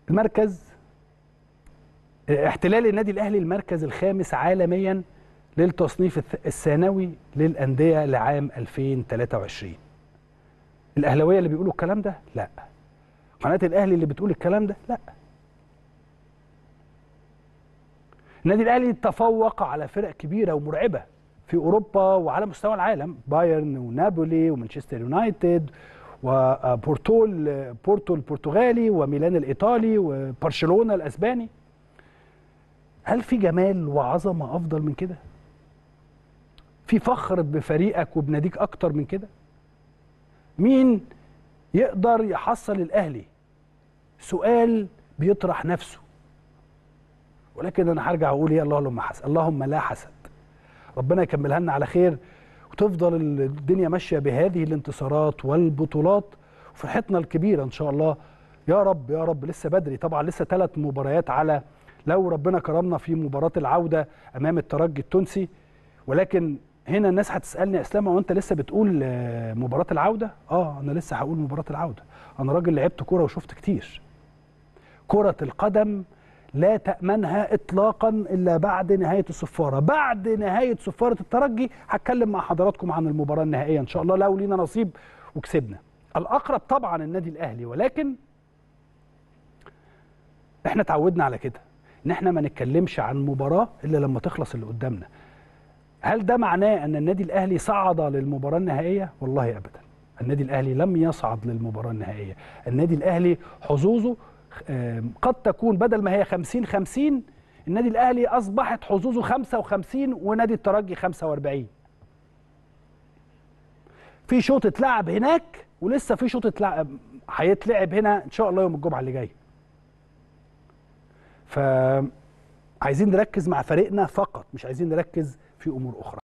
المركز احتلال النادي الاهلي المركز الخامس عالميا للتصنيف الث- الثانوي للانديه لعام 2023 الاهلاويه اللي بيقولوا الكلام ده لا قناه الاهلي اللي بتقول الكلام ده لا النادي الاهلي تفوق على فرق كبيره ومرعبه في اوروبا وعلى مستوى العالم بايرن ونابولي ومانشستر يونايتد وبورتول بورتو البرتغالي وميلان الايطالي وبرشلونه الاسباني هل في جمال وعظمه افضل من كده في فخر بفريقك وبناديك اكتر من كده مين يقدر يحصل الاهلي سؤال بيطرح نفسه ولكن انا هرجع اقول ايه اللهم حسن اللهم لا حسد ربنا يكملها لنا على خير وتفضل الدنيا ماشيه بهذه الانتصارات والبطولات وفرحتنا الكبيره ان شاء الله يا رب يا رب لسه بدري طبعا لسه ثلاث مباريات على لو ربنا كرمنا في مباراه العوده امام الترجي التونسي ولكن هنا الناس هتسالني يا اسلام وانت لسه بتقول آه، مباراه العوده اه انا لسه هقول مباراه العوده انا راجل لعبت كوره وشفت كتير كره القدم لا تأمنها إطلاقا إلا بعد نهاية الصفارة بعد نهاية صفارة الترجي هتكلم مع حضراتكم عن المباراة النهائية إن شاء الله لو لينا نصيب وكسبنا الأقرب طبعا النادي الأهلي ولكن احنا اتعودنا على كده ان احنا ما نتكلمش عن مباراة إلا لما تخلص اللي قدامنا هل ده معناه أن النادي الأهلي صعد للمباراة النهائية؟ والله أبدا النادي الأهلي لم يصعد للمباراة النهائية النادي الأهلي حظوظه آم، قد تكون بدل ما هي 50 50 النادي الاهلي اصبحت حظوظه 55 ونادي الترجي 45 في شوط اتلعب هناك ولسه في شوط اتلعب هيتلعب هنا ان شاء الله يوم الجمعه اللي جاي ف عايزين نركز مع فريقنا فقط مش عايزين نركز في امور اخرى